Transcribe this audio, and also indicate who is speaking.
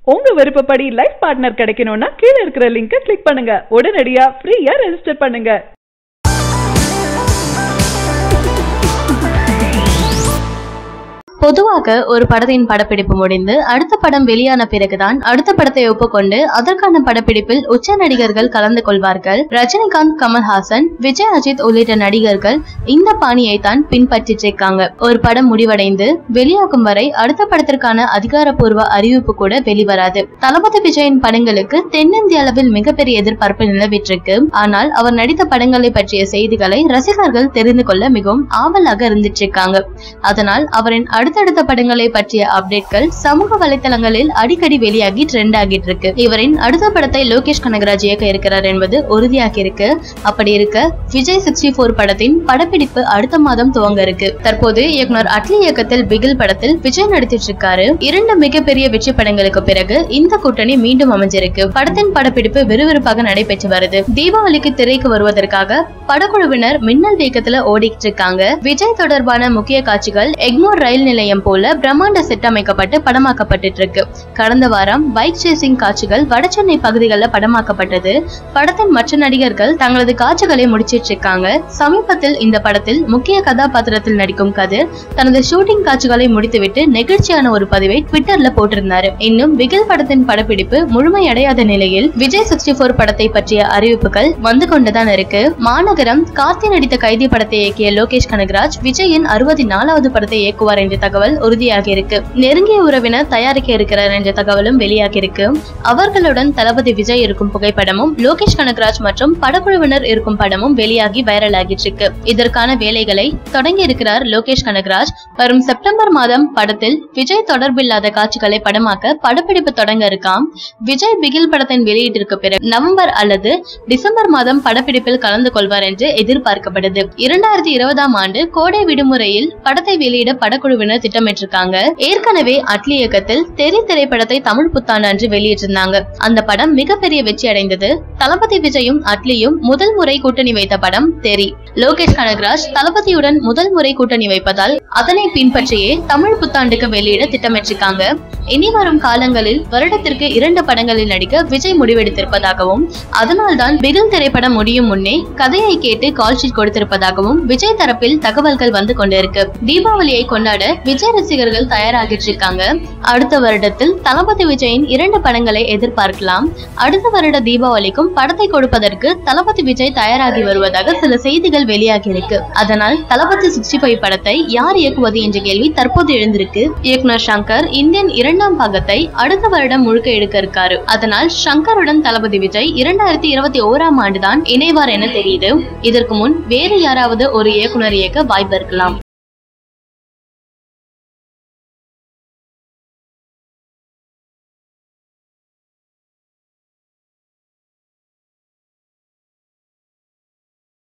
Speaker 1: உங்க விருப்பப்படி life partner கிடைக்கணும்னா கீழ இருக்கிற லிங்கை கிளிக் பண்ணுங்க உடனடியா ஃப்ரீயா ரெஜிஸ்டர் பண்ணுங்க
Speaker 2: பொதுவாக ஒரு படத்தின் படப்பிடிப்பு முடிந்து அடுத்த படம் வெளியான பிறகுதான் அடுத்த படத்தை ஒப்புக்கொண்டு அதற்கான படப்பிடிப்பில் உச்ச நடிகர்கள் கலந்து கொள்வார்கள் ரஜினிகாந்த் கமல்ஹாசன் விஜய் அஜித் உள்ளிட்ட நடிகர்கள் இந்த பாணியை தான் பின்பற்றிட்டு இருக்காங்க ஒரு படம் முடிவடைந்து வெளியாகும் வரை அடுத்த படத்திற்கான அதிகாரப்பூர்வ அறிவிப்பு கூட வெளிவராது தளபதி விஜயின் படங்களுக்கு தென்னிந்திய அளவில் மிகப்பெரிய எதிர்பார்ப்பு நிலவிட்டிருக்கு ஆனால் அவர் நடித்த படங்களை பற்றிய செய்திகளை ரசிகர்கள் தெரிந்து கொள்ள மிகவும் ஆவலாக இருந்துட்டு இருக்காங்க அதனால் அவரின் அடுத்தடுத்த படங்களை பற்றிய அப்டேட்கள் சமூக வலைத்தளங்களில் அடிக்கடி வெளியாகி ட்ரெண்ட் ஆகிட்டு இருக்கு இவரின் அடுத்த படத்தை லோகேஷ் கனகராஜ் இயக்க இருக்கிறார் என்பது உறுதியாகி இருக்கு அப்படி இருக்க விஜய் சிக்ஸ்டி போர் படத்தின் படப்பிடிப்பு அடுத்த மாதம் துவங்க இருக்கு தற்போது இயக்குனர் அட்லி இயக்கத்தில் பிகில் படத்தில் விஜய் நடித்திட்டு இருக்காரு இரண்டு மிகப்பெரிய வெற்றி படங்களுக்கு பிறகு இந்த கூட்டணி மீண்டும் அமைஞ்சிருக்கு படத்தின் படப்பிடிப்பு விறுவிறுப்பாக நடைபெற்று வருது தீபாவளிக்கு திரைக்கு வருவதற்காக படக்குழுவினர் மின்னல் வேகத்துல ஓடிட்டு இருக்காங்க விஜய் தொடர்பான முக்கிய காட்சிகள் எக்மோர் ரயில் நிலையம் போல பிரம்மாண்ட செட் அமைக்கப்பட்டு படமாக்கப்பட்டு இருக்கு கடந்த வாரம் பைக் சேசிங் காட்சிகள் வடசென்னை பகுதிகளில் படமாக்கப்பட்டது படத்தின் மற்ற நடிகர்கள் தங்களது காட்சிகளை முடிச்சிட்டு இருக்காங்க சமீபத்தில் இந்த படத்தில் முக்கிய கதாபாத்திரத்தில் நடிக்கும் கதிர் தனது ஷூட்டிங் காட்சிகளை முடித்துவிட்டு நெகிழ்ச்சியான ஒரு பதிவை ட்விட்டர்ல போட்டிருந்தாரு இன்னும் பிகில் படத்தின் படப்பிடிப்பு முழுமையடையாத நிலையில் விஜய் சிக்ஸ்டி போர் படத்தை பற்றிய அறிவிப்புகள் வந்து கொண்டுதான் இருக்கு மாநகரம் கார்த்தி நடித்த கைதி படத்தை இயக்கிய லோகேஷ் கனகராஜ் விஜயின் அறுபத்தி நாலாவது படத்தை இயக்குவார் என்ற தகவல் உறுதியாகி இருக்கு நெருங்கிய உறவினர் தயாரிக்க இருக்கிறார் என்ற தகவலும் வெளியாகி இருக்கு அவர்களுடன் தளபதி விஜய் இருக்கும் புகைப்படமும் லோகேஷ் கனகராஜ் மற்றும் படக்குழுவினர் இருக்கும் படமும் வெளியாகி வைரல் ஆகிட்டு இருக்கு இதற்கான வேலைகளை தொடங்கி இருக்கிறார் லோகேஷ் கனகராஜ் வரும் செப்டம்பர் மாதம் படத்தில் விஜய் தொடர்பில்லாத காட்சிகளை படமாக்க படப்பிடிப்பு தொடங்க இருக்காம் விஜய் பிகில் படத்தின் வெளியீட்டிற்கு பிறகு நவம்பர் அல்லது டிசம்பர் மாதம் படப்பிடிப்பில் கலந்து கொள்வார் என்று எதிர்பார்க்கப்படுது இரண்டாயிரத்தி இருபதாம் ஆண்டு கோடை விடுமுறையில் படத்தை வெளியிட படக்குழுவினர் திட்டமிட்டிருக்காங்க ஏற்கனவே அட்லி இயக்கத்தில் தெரி திரைப்படத்தை தமிழ் புத்தாண்டு அன்று வெளியிட்டிருந்தாங்க அந்த படம் மிகப்பெரிய வெற்றி அடைந்தது தளபதி விஜயும் அட்லியும் முதல் முறை கூட்டணி வைத்த படம் தெரி லோகேஷ் கனகராஜ் தளபதியுடன் முதல் முறை கூட்டணி வைப்பதால் அதனை பின்பற்றியே தமிழ் புத்தாண்டுக்கு வெளியிட திட்டமிட்டிருக்காங்க இனி வரும் காலங்களில் வருடத்திற்கு இரண்டு படங்களில் நடிக்க விஜய் முடிவெடுத்திருப்பதாகவும் அதனால்தான் பிகில் திரைப்படம் முடியும் முன்னே கதையை கேட்டு கால் ஷீட் கொடுத்திருப்பதாகவும் விஜய் தரப்பில் தகவல்கள் வந்து கொண்டிருக்கு தீபாவளியை கொண்டாட விஜய் ரசிகர்கள் தயாராகிட்டு இருக்காங்க அடுத்த வருடத்தில் தளபதி விஜயின் இரண்டு படங்களை எதிர்பார்க்கலாம் அடுத்த வருட தீபாவளிக்கும் படத்தை கொடுப்பதற்கு தளபதி விஜய் தயாராகி வருவதாக சில செய்திகள் வெளியாகி இருக்கு அதனால் தளபதி சிக்ஸ்டி ஃபைவ் படத்தை யார் இயக்குவது என்ற கேள்வி தற்போது எழுந்திருக்கு இயக்குனர் சங்கர் இந்தியன் இரண்டாம் பாகத்தை அடுத்த வருடம் முழுக்க எடுக்க இருக்காரு அதனால் சங்கருடன் தளபதி விஜய் இரண்டாயிரத்தி இருபத்தி ஓராம் ஆண்டுதான் இணைவார் என தெரியுது இதற்கு முன் வேறு யாராவது ஒரு இயக்குனர் இயக்க வாய்ப்பு இருக்கலாம்